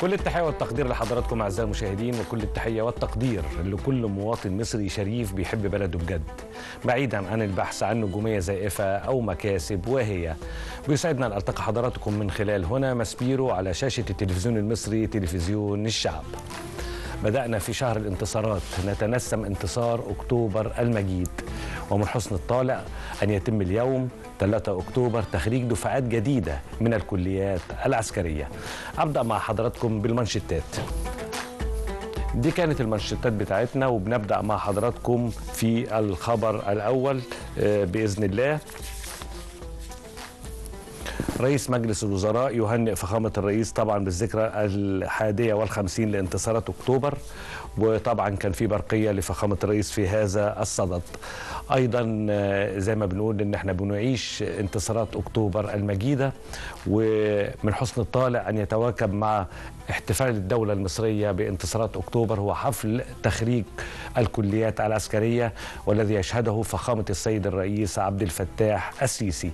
كل التحية والتقدير لحضراتكم أعزائي المشاهدين وكل التحية والتقدير لكل مواطن مصري شريف بيحب بلده بجد بعيدا عن البحث عن نجومية زائفة أو مكاسب واهية بيسعدنا أن ألتقي حضراتكم من خلال هنا ماسبيرو على شاشة التلفزيون المصري تلفزيون الشعب بدأنا في شهر الانتصارات نتنسم انتصار أكتوبر المجيد ومن حسن الطالع أن يتم اليوم 3 أكتوبر تخريج دفعات جديدة من الكليات العسكرية أبدأ مع حضراتكم بالمنشطات دي كانت المنشطات بتاعتنا وبنبدأ مع حضراتكم في الخبر الأول آه، بإذن الله رئيس مجلس الوزراء يهنئ فخامة الرئيس طبعا بالذكرى الحادية والخمسين لانتصارات أكتوبر وطبعا كان في برقية لفخامة الرئيس في هذا الصدد أيضا آه، زي ما بنقول إن احنا بنعيش انتصارات أكتوبر المجيدة ومن حسن الطالع أن يتواكب مع احتفال الدولة المصرية بانتصارات أكتوبر هو حفل تخريج الكليات العسكرية والذي يشهده فخامة السيد الرئيس عبد الفتاح السيسي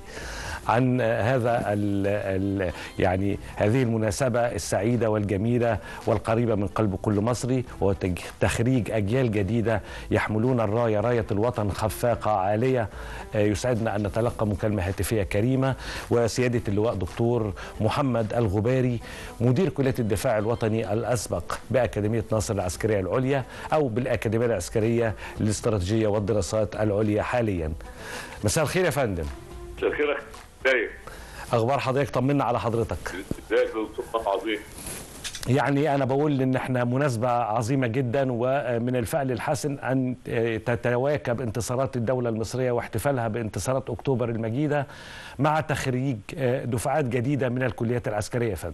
عن هذا ال ال يعني هذه المناسبة السعيدة والجميلة والقريبة من قلب كل مصري وهو تج- تخريج أجيال جديدة يحملون الراية راية الوطن خفاقة عالية آه، يسعدنا أن نتلقى مكالمة هاتفية كريمة وسيادة اللواء دكتور محمد الغباري مدير كلية الدفاع الوطني الأسبق بأكاديمية ناصر العسكرية العليا أو بالأكاديمية العسكرية للاستراتيجية والدراسات العليا حاليا مساء الخير يا فندم مساء الخير يا ازيك اخبار حضرتك طمنا على حضرتك ازيك يا دكتور عظيم يعني انا بقول ان احنا مناسبه عظيمه جدا ومن الفعل الحسن ان تتواكب انتصارات الدوله المصريه واحتفالها بانتصارات اكتوبر المجيده مع تخريج دفعات جديده من الكليات العسكريه يا فندم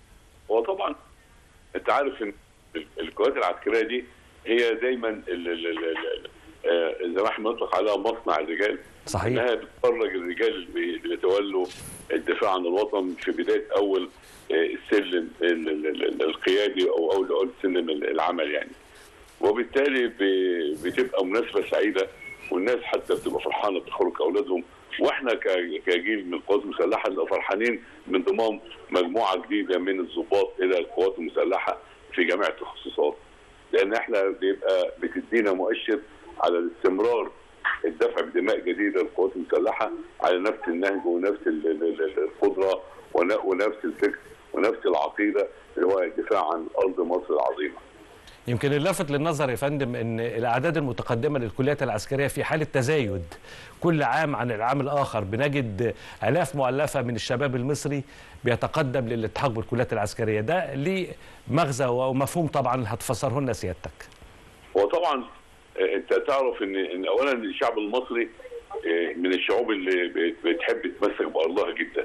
هو طبعا انت عارف ان ال- القوات العسكريه دي هي دايما ال- ال- ال- ال- آه، زي ما احنا بنطلق عليها مصنع الرجال صحيح. انها بتخرج الرجال اللي بي- اللي بيتولوا الدفاع عن الوطن في بدايه اول آه، السلم ال- ال- ال- القيادي او اول اول سلم ال- العمل يعني وبالتالي ب- بتبقى مناسبه سعيده والناس حتى بتبقى فرحانه بتخرج اولادهم واحنا ك- كجيل من القوات المسلحه نبقى فرحانين بانضمام مجموعه جديده من الضباط الى القوات المسلحه في جميع التخصصات لان احنا بيبقى بتدينا مؤشر على الاستمرار الدفع بدماء جديده للقوات المسلحه على نفس النهج ونفس ال- ال- ال- القدره ون- ونفس الفكر ونفس العقيده اللي هو الدفاع عن ارض مصر العظيمه. يمكن اللافت للنظر يا فندم ان الاعداد المتقدمه للكليات العسكريه في حاله تزايد كل عام عن العام الاخر بنجد الاف مؤلفه من الشباب المصري بيتقدم للالتحاق بالكليات العسكريه ده ليه مغزى ومفهوم طبعا هتفسره لنا سيادتك هو طبعا آه، انت تعرف ان ان اولا الشعب المصري آه، من الشعوب اللي بت- بتحب تتمسك بارضها جدا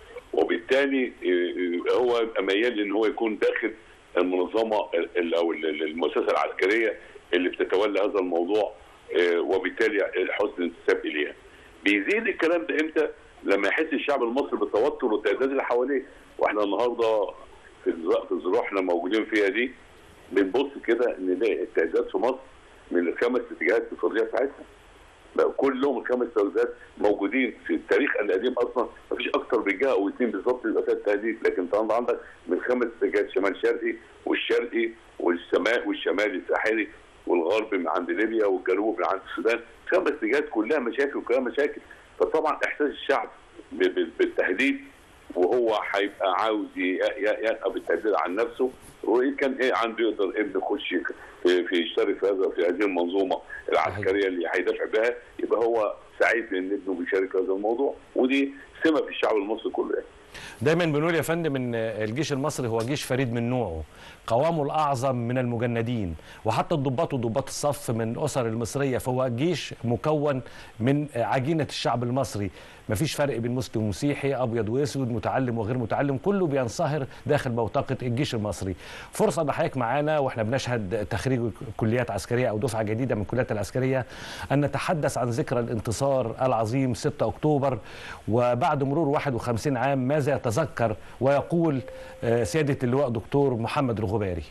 وبالتالي آه، آه، هو يبقى ميال ان هو يكون داخل المنظمه ال- او ال- ال- المؤسسه العسكريه اللي بتتولى هذا الموضوع آه، وبالتالي حسن الانتساب اليها. بيزيد الكلام ده امتى؟ لما يحس الشعب المصري بالتوتر والتهديدات اللي حواليه واحنا النهارده في الظ- في الظروف احنا موجودين فيها دي بنبص كده نلاقي التهديدات في مصر من الخمس اتجاهات الفرديه بتاعتها بقى كلهم الخمس تهديدات موجودين في التاريخ القديم اصلا مفيش اكتر من جهه او اثنين بالظبط يبقى فيها التهديد لكن انت عندك من خمس اتجاهات شمال شرقي والشرقي والشمال والشمالي الساحلي والغرب من عند ليبيا والجنوب من عند السودان خمس اتجاهات كلها مشاكل وكلها مشاكل فطبعا احساس الشعب ب- ب- بالتهديد وهو هيبقى عاوز ي- ي- يلقى بالتهديد عن نفسه وايه كان ايه عنده يقدر ابنه يخش في, في يشترك في هذا في هذه المنظومه العسكريه اللي هيدافع بها يبقى هو سعيد بان ابنه بيشارك في هذا الموضوع ودي سمه في الشعب المصري كله يعني. دايما بنقول يا فندم ان الجيش المصري هو جيش فريد من نوعه قوامه الاعظم من المجندين وحتى الضباط وضباط الصف من الاسر المصريه فهو جيش مكون من عجينه الشعب المصري مفيش فرق بين مسلم ومسيحي ابيض واسود متعلم وغير متعلم كله بينصهر داخل بوتقه الجيش المصري فرصه ان حضرتك معانا واحنا بنشهد تخريج كليات عسكريه او دفعه جديده من الكليات العسكريه ان نتحدث عن ذكرى الانتصار العظيم 6 اكتوبر وبعد مرور 51 عام ماذا يتذكر ويقول آه، سياده اللواء دكتور محمد الغباري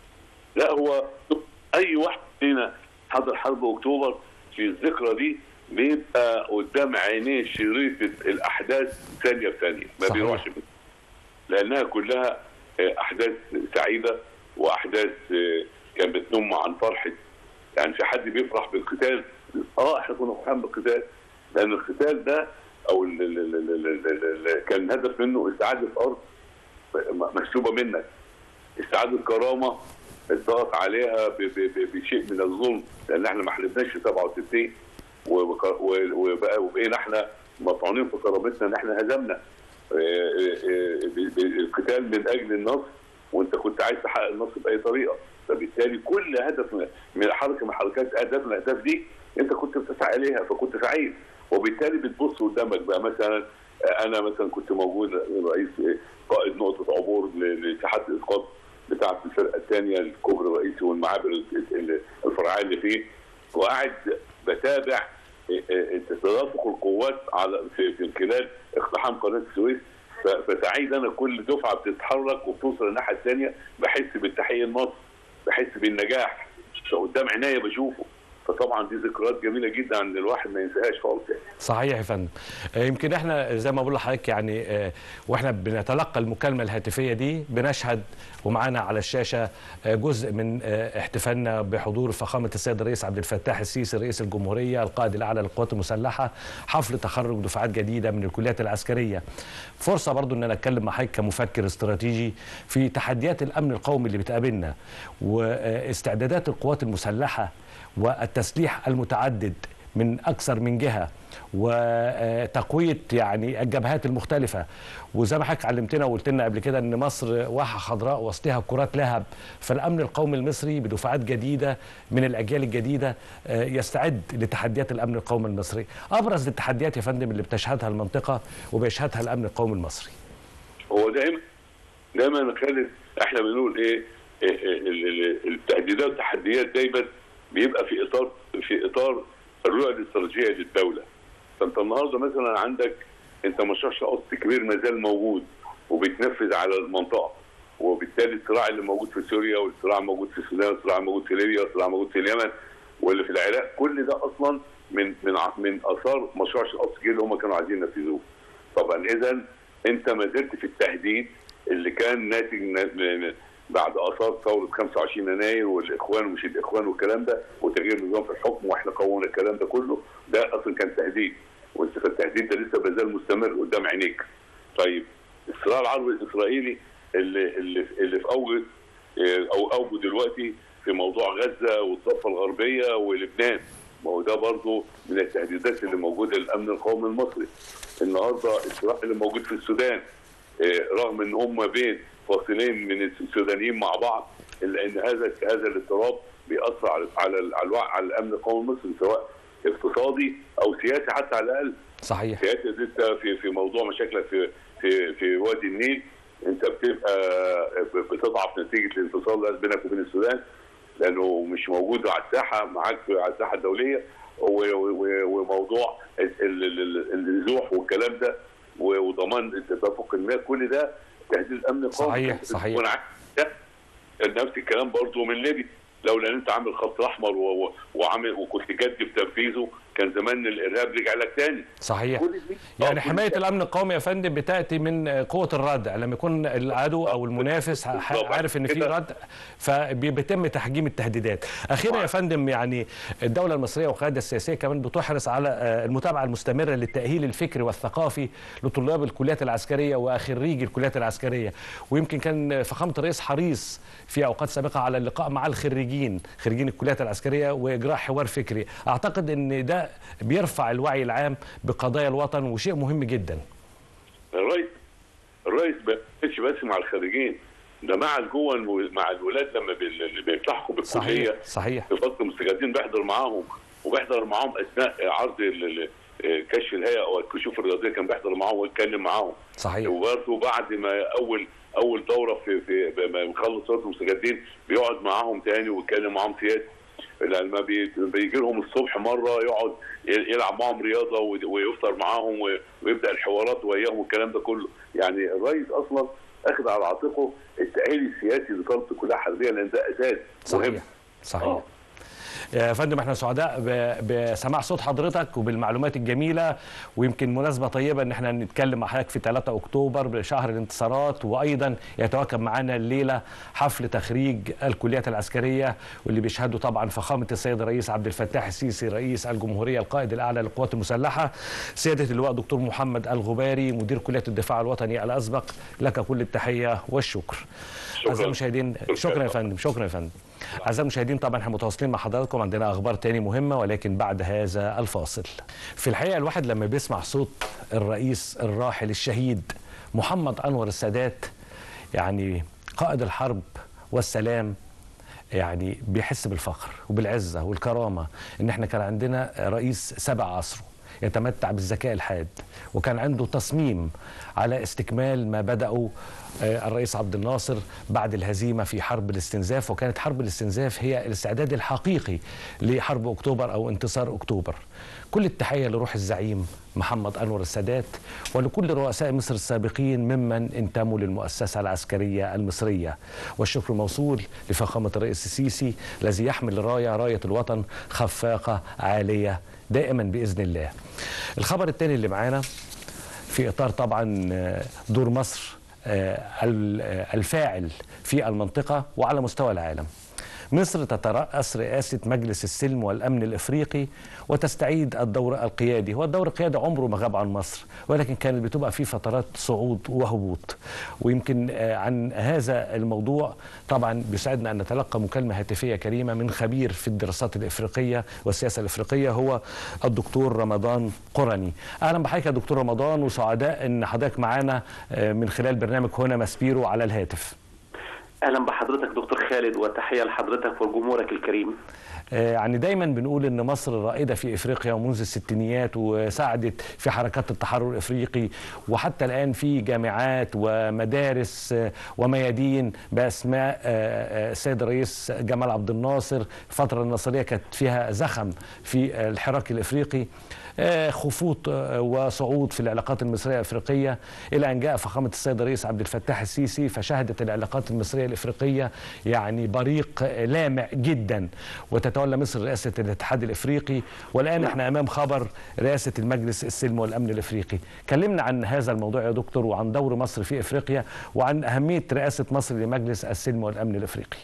لا هو اي واحد فينا حضر حرب اكتوبر في الذكرى دي بيبقى قدام عينيه شريط الاحداث ثانيه بثانيه ما صحيح. بيروحش منها. لانها كلها آه، احداث سعيده واحداث آه، كانت بتنم عن فرحه يعني في حد بيفرح بالقتال اه احنا كنا فرحان بالقتال لان القتال ده او ال- ال- ال- ال- ال- ال- ال- كان الهدف منه استعاده ارض م- مسلوبه منك استعاده كرامه الضغط عليها ب- ب- ب- بشيء من الظلم لان احنا ما حلفناش في 67 وبك- و- وبقى وبقينا احنا مطعونين في كرامتنا ان احنا هزمنا آه، آه، آه، ب- ب- القتال من اجل النصر وانت كنت عايز تحقق النصر باي طريقه فبالتالي كل هدف من- من حركه من حركات اهداف من الاهداف دي انت كنت بتسعى اليها فكنت سعيد وبالتالي بتبص قدامك بقى مثلا آه، انا مثلا كنت موجود رئيس آه، قائد نقطه عبور ل- لاتحاد الاسقاط بتاعه الفرقه الثانيه الكوبري الرئيسي والمعابر ال- ال- الفرعيه اللي فيه وقاعد بتابع آه، آه، تدافق القوات على في, في خلال اقتحام قناه السويس ف- فسعيد انا كل دفعه بتتحرك وبتوصل الناحيه الثانيه بحس بالتحيه النصر بحس بالنجاح فقدام عينيا بشوفه فطبعا دي ذكريات جميله جدا عند الواحد ما ينساهاش خالص يعني. صحيح يا فندم آه، يمكن احنا زي ما بقول لحضرتك يعني آه، واحنا بنتلقى المكالمه الهاتفيه دي بنشهد ومعانا على الشاشه آه، جزء من آه، احتفالنا بحضور فخامه السيد الرئيس عبد الفتاح السيسي رئيس الجمهوريه القائد الاعلى للقوات المسلحه حفل تخرج دفعات جديده من الكليات العسكريه فرصه برضو ان انا اتكلم مع حضرتك كمفكر استراتيجي في تحديات الامن القومي اللي بتقابلنا واستعدادات القوات المسلحه والتسليح المتعدد من اكثر من جهه وتقويه يعني الجبهات المختلفه وزي ما حضرتك علمتنا وقلت لنا قبل كده ان مصر واحه خضراء وسطها كرات لهب فالامن القومي المصري بدفعات جديده من الاجيال الجديده آه، يستعد لتحديات الامن القومي المصري ابرز التحديات يا فندم اللي بتشهدها المنطقه وبيشهدها الامن القومي المصري هو دايما دايما يا خالد احنا بنقول ايه, إيه, إيه ال- ال- التهديدات والتحديات دايما بيبقى في اطار في اطار الرؤيه الاستراتيجيه للدوله فانت النهارده مثلا عندك انت مشروع قصد كبير ما زال موجود وبيتنفذ على المنطقه وبالتالي الصراع اللي موجود في سوريا والصراع الموجود في السودان والصراع الموجود في ليبيا والصراع الموجود في اليمن واللي في العراق كل ده اصلا من من ع- من اثار مشروع القصد اللي هم كانوا عايزين ينفذوه طبعا اذا انت ما زلت في التهديد اللي كان ناتج ن- ن- بعد اثار ثوره 25 يناير والاخوان ومش الاخوان والكلام ده وتغيير النظام في الحكم واحنا قومنا الكلام ده كله ده اصلا كان تهديد وانت فالتهديد ده لسه ما زال مستمر قدام عينيك. طيب الصراع العربي الاسرائيلي اللي اللي اللي في اوج اه، او اوجه دلوقتي في موضوع غزه والضفه الغربيه ولبنان ما هو ده برضه من التهديدات اللي موجوده للامن القومي المصري. النهارده الصراع اللي موجود في السودان آه، رغم ان هم بين فاصلين من السودانيين مع بعض الا ان هذا هذا الاضطراب بيأثر على على على, الوع- على الامن القومي المصري سواء اقتصادي او سياسي حتى على الاقل صحيح سياسي انت في في موضوع مشاكلك في في في وادي النيل انت بتبقى بتضعف نتيجه الانفصال اللي بينك وبين السودان لانه مش موجود على الساحه معاك في- على الساحه الدوليه و- و- وموضوع ال- ال- ال- النزوح والكلام ده و- وضمان تدفق المياه كل ده تهديد الامن القومي صحيح، صحيح. والعكس ده نفس الكلام برضه من ليبيا لولا ان انت عامل خط احمر و- و- وعامل وكنت جد في تنفيذه كان زمان الارهاب رجع لك تاني صحيح كل دي- يعني آه، كل حمايه ده. الامن القومي يا فندم بتاتي من قوه الردع لما يكون العدو او المنافس ح- بالظبط. عارف ان في كده. ردع فبيتم تحجيم التهديدات اخيرا يا فندم يعني الدوله المصريه والقياده السياسيه كمان بتحرص على آه، المتابعه المستمره للتاهيل الفكري والثقافي لطلاب الكليات العسكريه وخريجي الكليات العسكريه ويمكن كان فخامه الرئيس حريص في اوقات سابقه على اللقاء مع الخريجين خريجين الكليات العسكريه واجراء حوار فكري اعتقد ان ده بيرفع الوعي العام بقضايا الوطن وشيء مهم جدا الرئيس الرئيس ما بيتش بس مع الخارجين ده مع جوه الو- مع الولاد لما بي- اللي بيلتحقوا صحيح بالكليه صحيح في فتره المستجدين بحضر معاهم وبحضر معاهم اثناء عرض ال- ال- كشف الهيئه او الكشوف الرياضيه كان بيحضر معاهم ويتكلم معاهم صحيح وبرضه بعد ما اول اول دوره في في ما يخلص فتره المستجدين بيقعد معاهم تاني ويتكلم معاهم سياسي لما بي- بيجي لهم الصبح مره يقعد ي- يلعب معاهم رياضه وي- ويفطر معاهم و- ويبدا الحوارات وياهم والكلام ده كله يعني الرئيس اصلا اخذ على عاتقه التاهيل السياسي لطلبه الكليه الحربيه لان ده اساس مهم صحيح صحيح آه. يا فندم احنا سعداء ب- بسماع صوت حضرتك وبالمعلومات الجميله ويمكن مناسبه طيبه ان احنا نتكلم مع حضرتك في 3 اكتوبر بشهر الانتصارات وايضا يتواكب معنا الليله حفل تخريج الكليات العسكريه واللي بيشهده طبعا فخامه السيد الرئيس عبد الفتاح السيسي رئيس الجمهوريه القائد الاعلى للقوات المسلحه سياده اللواء دكتور محمد الغباري مدير كليه الدفاع الوطني الاسبق لك كل التحيه والشكر شكراً. اعزائي المشاهدين شكرا يا فندم شكرا يا فندم اعزائي المشاهدين طبعا احنا متواصلين مع حضراتكم عندنا اخبار تاني مهمه ولكن بعد هذا الفاصل في الحقيقه الواحد لما بيسمع صوت الرئيس الراحل الشهيد محمد انور السادات يعني قائد الحرب والسلام يعني بيحس بالفخر وبالعزه والكرامه ان احنا كان عندنا رئيس سبع عصره يتمتع بالذكاء الحاد وكان عنده تصميم على استكمال ما بدأوا آه، الرئيس عبد الناصر بعد الهزيمة في حرب الاستنزاف وكانت حرب الاستنزاف هي الاستعداد الحقيقي لحرب أكتوبر أو انتصار أكتوبر كل التحية لروح الزعيم محمد أنور السادات ولكل رؤساء مصر السابقين ممن انتموا للمؤسسة العسكرية المصرية والشكر موصول لفخامة الرئيس السيسي الذي يحمل الراية راية الوطن خفاقة عالية دائما بإذن الله الخبر الثاني اللي معانا في إطار طبعا آه، دور مصر آه، ال- آه، الفاعل في المنطقة وعلى مستوى العالم مصر تترأس رئاسة مجلس السلم والأمن الإفريقي وتستعيد الدور القيادي هو الدور القيادي عمره ما غاب عن مصر ولكن كانت بتبقى في فترات صعود وهبوط ويمكن آه، عن هذا الموضوع طبعا بيسعدنا أن نتلقى مكالمة هاتفية كريمة من خبير في الدراسات الإفريقية والسياسة الإفريقية هو الدكتور رمضان قرني أهلا بحضرتك يا دكتور رمضان وسعداء أن حضرتك معانا آه، من خلال برنامج هنا ماسبيرو على الهاتف اهلا بحضرتك دكتور خالد وتحيه لحضرتك وجمهورك الكريم آه، يعني دايما بنقول ان مصر رائده في افريقيا ومنذ الستينيات وساعدت في حركات التحرر الافريقي وحتى الان في جامعات ومدارس آه، وميادين باسماء آه، آه، السيد الرئيس جمال عبد الناصر الفتره الناصريه كانت فيها زخم في آه، الحراك الافريقي آه، خفوط آه، وصعود في العلاقات المصريه الافريقيه الى ان جاء فخامه السيد الرئيس عبد الفتاح السيسي فشهدت العلاقات المصريه الافريقيه يعني بريق آه، لامع جدا وتتولى مصر رئاسه الاتحاد الافريقي والان احنا امام خبر رئاسه المجلس السلم والامن الافريقي كلمنا عن هذا الموضوع يا دكتور وعن دور مصر في افريقيا وعن اهميه رئاسه مصر لمجلس السلم والامن الافريقي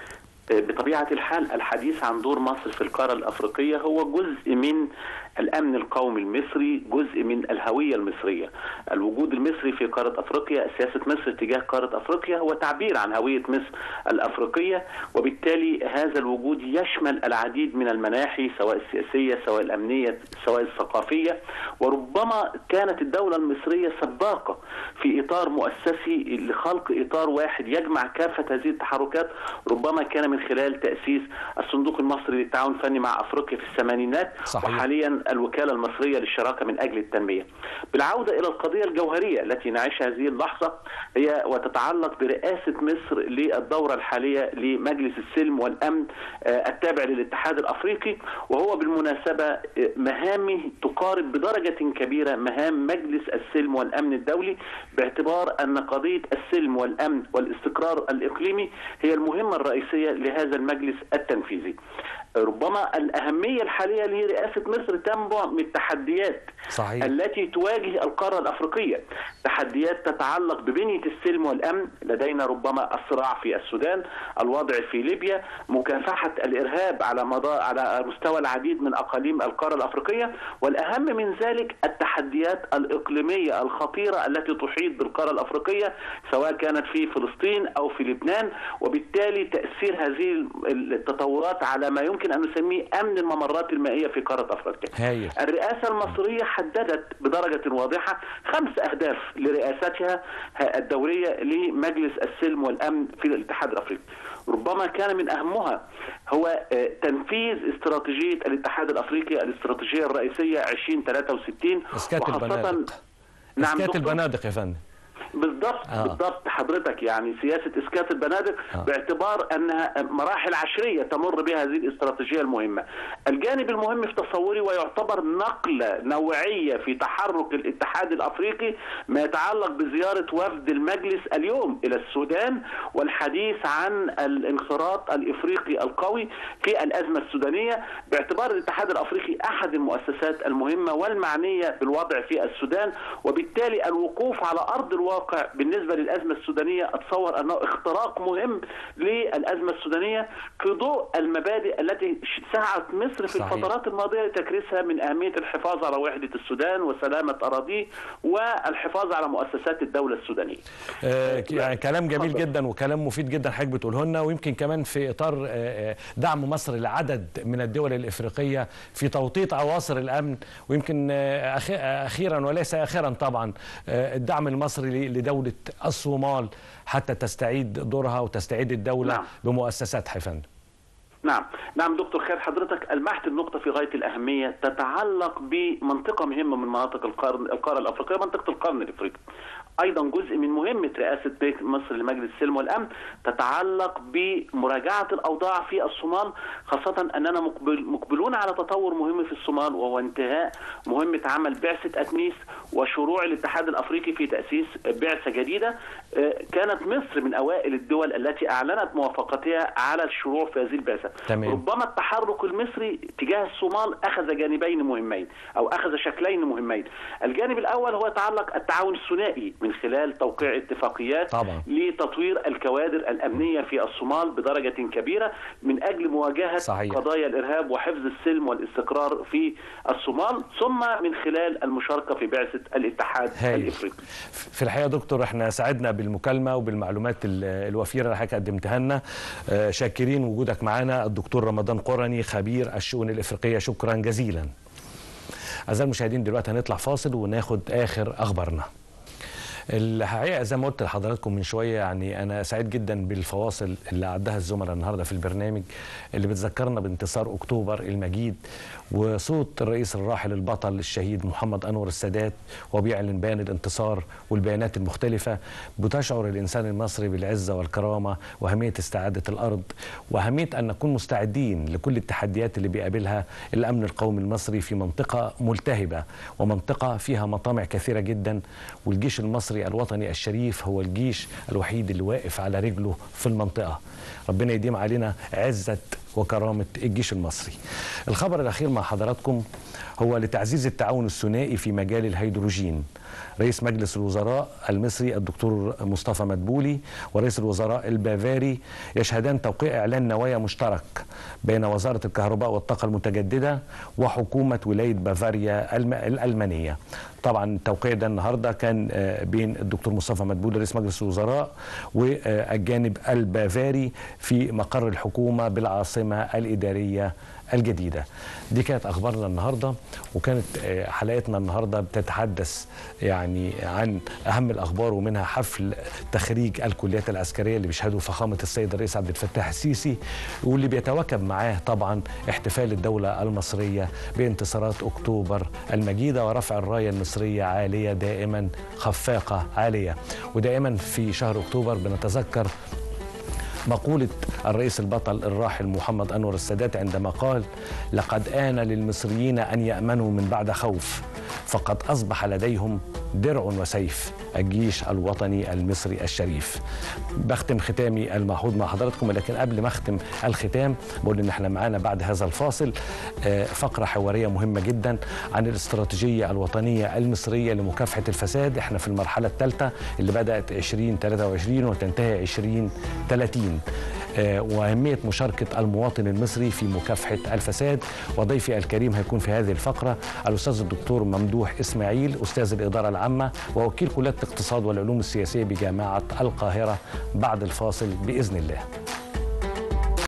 بطبيعه الحال الحديث عن دور مصر في القاره الافريقيه هو جزء من الامن القومي المصري جزء من الهويه المصريه الوجود المصري في قاره افريقيا سياسه مصر تجاه قاره افريقيا هو تعبير عن هويه مصر الافريقيه وبالتالي هذا الوجود يشمل العديد من المناحي سواء السياسيه سواء الامنيه سواء الثقافيه وربما كانت الدوله المصريه سباقه في اطار مؤسسي لخلق اطار واحد يجمع كافه هذه التحركات ربما كان من خلال تاسيس الصندوق المصري للتعاون الفني مع افريقيا في الثمانينات صحيح. وحاليا الوكاله المصريه للشراكه من اجل التنميه. بالعوده الى القضيه الجوهريه التي نعيشها هذه اللحظه هي وتتعلق برئاسه مصر للدوره الحاليه لمجلس السلم والامن آه، التابع للاتحاد الافريقي وهو بالمناسبه آه، مهامه تقارب بدرجه كبيره مهام مجلس السلم والامن الدولي باعتبار ان قضيه السلم والامن والاستقرار الاقليمي هي المهمه الرئيسيه لهذا المجلس التنفيذي. ربما الأهمية الحالية لرئاسة مصر تنبع من التحديات صحيح. التي تواجه القارة الأفريقية تحديات تتعلق ببنية السلم والأمن لدينا ربما الصراع في السودان الوضع في ليبيا مكافحة الإرهاب على مدى على مستوى العديد من أقاليم القارة الأفريقية والأهم من ذلك التحديات الإقليمية الخطيرة التي تحيط بالقارة الأفريقية سواء كانت في فلسطين أو في لبنان وبالتالي تأثير هذه التطورات على ما يمكن أن نسميه أمن الممرات المائية في قارة أفريقيا هايل الرئاسة المصرية حددت بدرجة واضحة خمس أهداف لرئاستها الدورية لمجلس السلم والأمن في الاتحاد الأفريقي ربما كان من أهمها هو آه، تنفيذ استراتيجية الاتحاد الأفريقي الاستراتيجية الرئيسية 2063 اسكات وخاصة- البنادق نعم اسكات دكتور. البنادق يا فندم بالضبط آه. بالضبط حضرتك يعني سياسه اسكات البنادق آه. باعتبار انها مراحل عشريه تمر بها هذه الاستراتيجيه المهمه. الجانب المهم في تصوري ويعتبر نقله نوعيه في تحرك الاتحاد الافريقي ما يتعلق بزياره وفد المجلس اليوم الى السودان والحديث عن الانخراط الافريقي القوي في الازمه السودانيه باعتبار الاتحاد الافريقي احد المؤسسات المهمه والمعنيه بالوضع في السودان وبالتالي الوقوف على ارض الواقع بالنسبه للازمه السودانيه اتصور انه اختراق مهم للازمه السودانيه في ضوء المبادئ التي سعت مصر في صحيح. الفترات الماضيه لتكريسها من اهميه الحفاظ على وحده السودان وسلامه اراضيه والحفاظ على مؤسسات الدوله السودانيه. آه، يعني كلام جميل اتفضل. جدا وكلام مفيد جدا حضرتك بتقوله لنا ويمكن كمان في اطار آه، آه، دعم مصر لعدد من الدول الافريقيه في توطيط عواصر الامن ويمكن آه، أخي- آه، اخيرا وليس اخرا طبعا آه، الدعم المصري ل- لدوله الصومال حتى تستعيد دورها وتستعيد الدوله نعم. بمؤسساتها يا فندم. نعم نعم دكتور خالد حضرتك المحت النقطة في غاية الأهمية تتعلق بمنطقة مهمة من مناطق القرن القارة الأفريقية منطقة القرن الأفريقي أيضا جزء من مهمة رئاسة بيت مصر لمجلس السلم والأمن تتعلق بمراجعة الأوضاع في الصومال خاصة أننا مقبل مقبلون على تطور مهم في الصومال وهو انتهاء مهمة عمل بعثة أتميس وشروع الاتحاد الأفريقي في تأسيس بعثة جديدة آه، كانت مصر من أوائل الدول التي أعلنت موافقتها على الشروع في هذه البعثة تمام. ربما التحرك المصري تجاه الصومال أخذ جانبين مهمين أو أخذ شكلين مهمين الجانب الأول هو يتعلق التعاون الثنائي من خلال توقيع اتفاقيات طبعا. لتطوير الكوادر الأمنية في الصومال بدرجة كبيرة من أجل مواجهة صحيح. قضايا الإرهاب وحفظ السلم والاستقرار في الصومال ثم من خلال المشاركة في بعثة الاتحاد هايل. الإفريقي في الحقيقه يا دكتور احنا سعدنا بالمكالمه وبالمعلومات ال- الوفيره اللي حضرتك قدمتها لنا آه، شاكرين وجودك معنا الدكتور رمضان قرني خبير الشؤون الافريقيه شكرا جزيلا اعزائي المشاهدين دلوقتي هنطلع فاصل وناخد اخر اخبارنا الحقيقه زي ما قلت لحضراتكم من شويه يعني انا سعيد جدا بالفواصل اللي عدها الزملاء النهارده في البرنامج اللي بتذكرنا بانتصار اكتوبر المجيد وصوت الرئيس الراحل البطل الشهيد محمد انور السادات وبيعلن بيان الانتصار والبيانات المختلفه بتشعر الانسان المصري بالعزه والكرامه واهميه استعاده الارض واهميه ان نكون مستعدين لكل التحديات اللي بيقابلها الامن القومي المصري في منطقه ملتهبه ومنطقه فيها مطامع كثيره جدا والجيش المصري الوطني الشريف هو الجيش الوحيد اللي واقف على رجله في المنطقه ربنا يديم علينا عزه وكرامه الجيش المصري. الخبر الاخير مع حضراتكم هو لتعزيز التعاون الثنائي في مجال الهيدروجين. رئيس مجلس الوزراء المصري الدكتور مصطفى مدبولي ورئيس الوزراء البافاري يشهدان توقيع اعلان نوايا مشترك بين وزاره الكهرباء والطاقه المتجدده وحكومه ولايه بافاريا الم- الالمانيه. طبعا التوقيع ده النهارده كان آه، بين الدكتور مصطفى مدبولي رئيس مجلس الوزراء والجانب البافاري في مقر الحكومه بالعاصمه الاداريه الجديده. دي كانت اخبارنا النهارده وكانت آه، حلقتنا النهارده بتتحدث يعني عن اهم الاخبار ومنها حفل تخريج الكليات العسكريه اللي بيشهده فخامه السيد الرئيس عبد الفتاح السيسي واللي بيتواكب معاه طبعا احتفال الدوله المصريه بانتصارات اكتوبر المجيده ورفع الرايه المصريه عاليه دائما خفاقه عاليه ودائما في شهر اكتوبر بنتذكر مقولة الرئيس البطل الراحل محمد أنور السادات عندما قال لقد آن للمصريين أن يأمنوا من بعد خوف فقد أصبح لديهم درع وسيف الجيش الوطني المصري الشريف بختم ختامي المعهود مع حضراتكم لكن قبل ما اختم الختام بقول ان احنا معانا بعد هذا الفاصل آه، فقرة حوارية مهمة جدا عن الاستراتيجية الوطنية المصرية لمكافحة الفساد احنا في المرحلة الثالثة اللي بدأت 2023 وتنتهي 2030 آه، وأهمية مشاركة المواطن المصري في مكافحة الفساد وضيفي الكريم هيكون في هذه الفقرة الأستاذ الدكتور ممدوح إسماعيل أستاذ الإدارة العامة ووكيل كلية الاقتصاد والعلوم السياسية بجامعة القاهرة بعد الفاصل بإذن الله